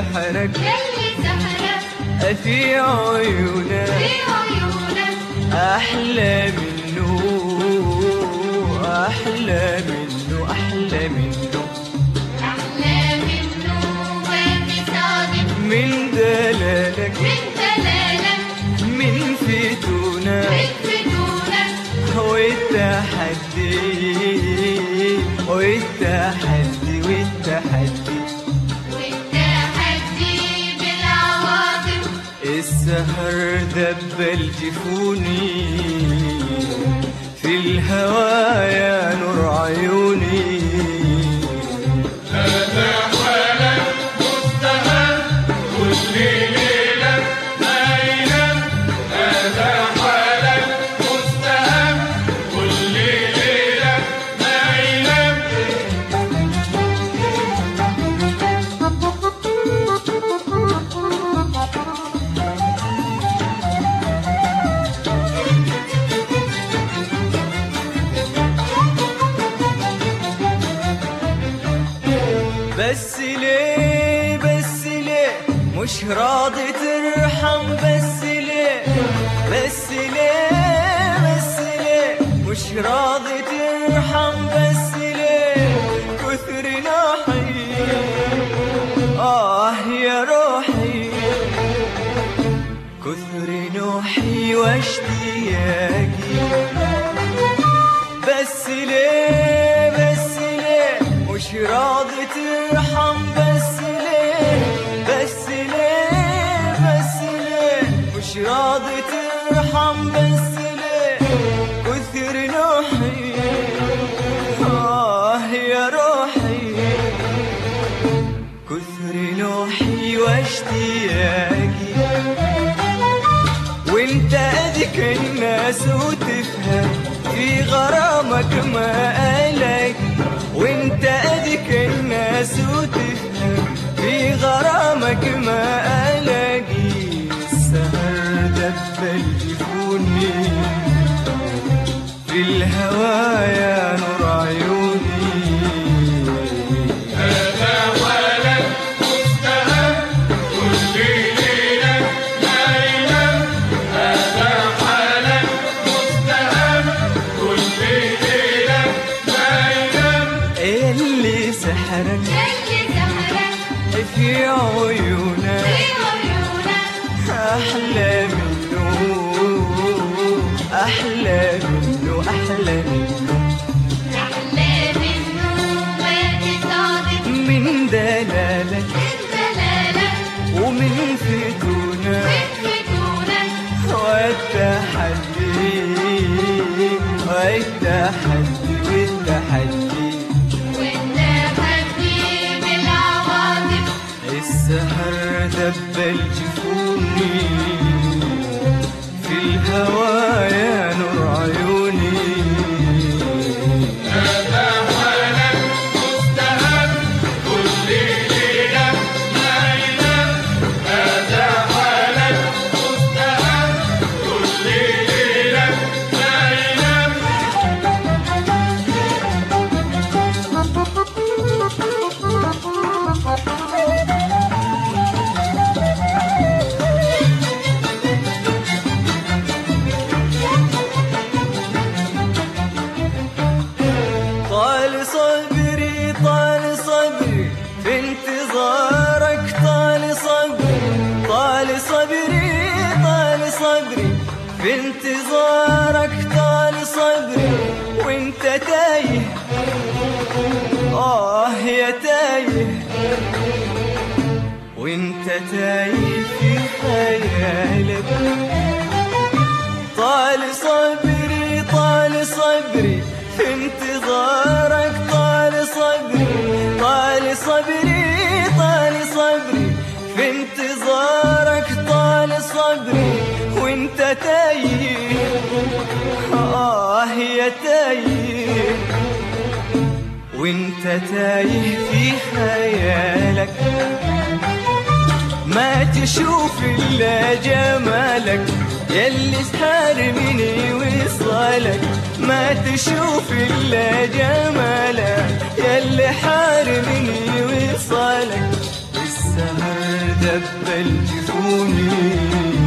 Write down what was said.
سحرك يلي سحرك في عيونك في عيونك أحلى منه أحلى منه أحلى منه أحلى منه وادي صادق من دلالك من دلالك من فتونك من فتونك والتحدي والتحدي والتحدي والتحدي بالعواطف السهر دبل جفوني في الهوى يا نور عيوني بس ليه بس ليه مش راضي ترحم بس ليه بس ليه بس ليه مش راضي ترحم بس ليه كثر ناحي آه يا روحي كثر نوحي واشتياقي بس ليه بس ليه مش راضي ترحم بس ليه بس ليه بس ليه مش راضي ترحم بس ليه كثر نوحي آه يا روحي كثر نوحي واشتياقي وانت ادك الناس وتفهم في غرامك ما قالك وانت ادك الناس وتفهم في غرامك ما قالك السهر دبل جفوني في الهوى يا نور عيوني اللي سحرك يلي سحرك في عيونك في عيونك أحلى منه أحلى منه أحلى منه أحلى منه وادي صادق من دلالك من دلالك ومن فتونك من فتونك والتحدي والتحدي والتحدي والتحدي بالعواطف السهر دبل جفوني في الهوى يا نور عيوني طال صبري طال صبري في انتظارك طال صبري طال صبري طال صبري في انتظارك طال صبري وانت تايه آه يا تايه وانت تايه في خيالك طال صبري طال صبري في انتظارك طال صبري طال صبري طال صبري في انتظارك طال صبري وانت تايه آه يا تايه وانت تايه في خيالك ما تشوف الا جمالك يلي حارمني وصالك ما تشوف الا جمالك يلي حارمني وصالك السهر الجفوني